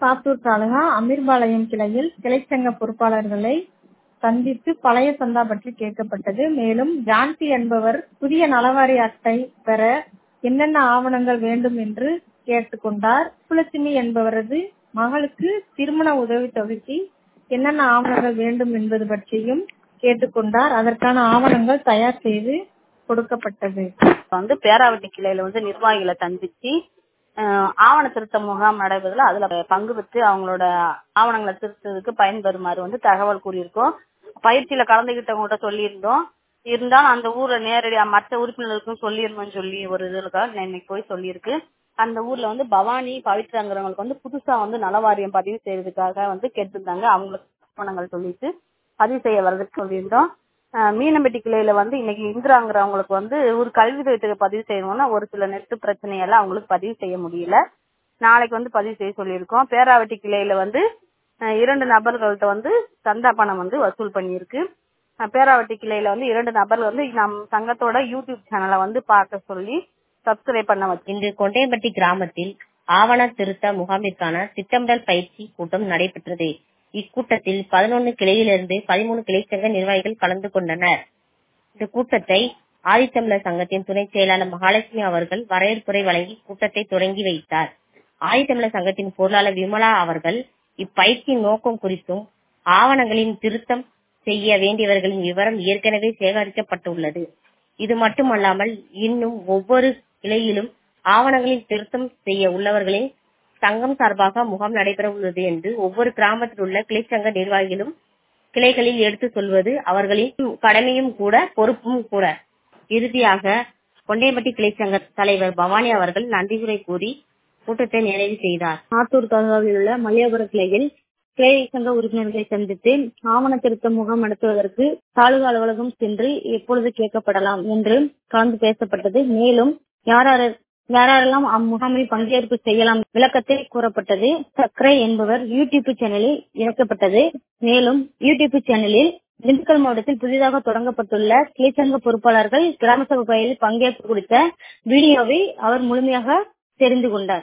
சாத்தூர் தாலுகா அமீர்பாளையம் கிளையில் கிளைச்சங்க பொறுப்பாளர்களை சந்தித்து பழைய சந்தா பற்றி கேட்கப்பட்டது மேலும் ஜான்சி என்பவர் புதிய நலவாரி அட்டை பெற என்னென்ன ஆவணங்கள் வேண்டும் என்று கேட்டுக்கொண்டார் சுப்புலட்சுமி என்பவரது மகளுக்கு திருமண உதவித்தொகைக்கு என்னென்ன ஆவணங்கள் வேண்டும் என்பது பற்றியும் கேட்டுக்கொண்டார் அதற்கான ஆவணங்கள் தயார் செய்து கொடுக்கப்பட்டது வந்து பேராவட்டி கிளையில வந்து நிர்வாகிகளை சந்திச்சு அஹ், ஆவண திருத்த முகாம் நடைபெறுதுல அதுல பங்கு பெற்று அவங்களோட ஆவணங்களை திருத்ததுக்கு பயன்பெறுமாறு வந்து தகவல் கூறியிருக்கோம் பயிற்சியில கலந்துகிட்டவங்ககிட்ட சொல்லியிருந்தோம் இருந்தாலும் அந்த ஊர்ல நேரடியா மற்ற உறுப்பினர்களுக்கும் சொல்லிடணும்னு சொல்லி ஒரு இதுக்காக இன்னைக்கு போய் சொல்லியிருக்கு அந்த ஊர்ல வந்து பவானி பவித்ராங்கிறவங்களுக்கு வந்து புதுசா வந்து நலவாரியம் பதிவு செய்யறதுக்காக வந்து கேட்டிருந்தாங்க அவங்களுக்கு ஆவணங்கள் சொல்லிட்டு பதிவு செய்ய வர்றதுக்கு சொல்லியிருந்தோம் அஹ் மீனம்பட்டி கிளையில வந்து இன்னைக்கு இந்திராங்கிறவங்களுக்கு வந்து ஒரு கல்வி திட்டத்துக்கு பதிவு செய்யணும்னா ஒரு சில நெட்டு பிரச்சனையால அவங்களுக்கு பதிவு செய்ய முடியல நாளைக்கு வந்து பதிவு செய்ய சொல்லியிருக்கோம் பேராவட்டி கிளையில வந்து அஹ் இரண்டு நபர்கள்ட்ட வந்து சந்தா பணம் வந்து வசூல் பண்ணியிருக்கு அஹ் பேராவட்டி கிளையில வந்து இரண்டு நபர்கள் வந்து நம் சங்கத்தோட யூடியூப் சேனலை வந்து பார்க்க சொல்லி சப்ஸ்கிரைப் பண்ண வச்சு இன்று கொண்டையம்பட்டி கிராமத்தில் ஆவண திருத்த முகாமிற்கான திட்டமிடல் பயிற்சி கூட்டம் நடைபெற்றது இக்கூட்டத்தில் பதினொன்னு கிளையிலிருந்து பதிமூணு கிளைச்சங்க நிர்வாகிகள் கலந்து கொண்டனர் இந்த கூட்டத்தை ஆதித்தமிழர் சங்கத்தின் துணை செயலாளர் மகாலட்சுமி அவர்கள் வரவேற்புரை வழங்கி கூட்டத்தை தொடங்கி வைத்தார் ஆதித்தமிழர் சங்கத்தின் பொருளாளர் விமலா அவர்கள் இப்பயிற்சியின் நோக்கம் குறித்தும் ஆவணங்களின் திருத்தம் செய்ய வேண்டியவர்களின் விவரம் ஏற்கனவே சேகரிக்கப்பட்டுள்ளது இது மட்டுமல்லாமல் இன்னும் ஒவ்வொரு கிளையிலும் ஆவணங்களின் திருத்தம் செய்ய உள்ளவர்களின் சங்கம் சார்பாக முகாம் நடைபெற உள்ளது என்று ஒவ்வொரு கிராமத்தில் உள்ள கிளைச்சங்க நிர்வாகிகளும் கிளைகளில் எடுத்து சொல்வது அவர்களின் கடமையும் கூட பொறுப்பும் கூட இறுதியாக கொண்டையம்பட்டி கிளைச்சங்க தலைவர் பவானி அவர்கள் நன்றியுரை கூறி கூட்டத்தை நிறைவு செய்தார் ஆத்தூர் தாலுகாவில் உள்ள மல்லியாபுரம் கிளையில் கிளை சங்க உறுப்பினர்களை சந்தித்து ஆவண திருத்த முகாம் நடத்துவதற்கு தாலுகா அலுவலகம் சென்று எப்பொழுது கேட்கப்படலாம் என்று கலந்து பேசப்பட்டது மேலும் யாராரு யாரெல்லாம் அம்முகாமில் பங்கேற்பு செய்யலாம் விளக்கத்தில் கூறப்பட்டது சக்ரை என்பவர் யூடியூப் சேனலில் இணைக்கப்பட்டது மேலும் யூடியூப் சேனலில் திண்டுக்கல் மாவட்டத்தில் புதிதாக தொடங்கப்பட்டுள்ள கிளைச்சங்க பொறுப்பாளர்கள் கிராம சபை பயிலில் பங்கேற்பு குறித்த வீடியோவை அவர் முழுமையாக தெரிந்து கொண்டார்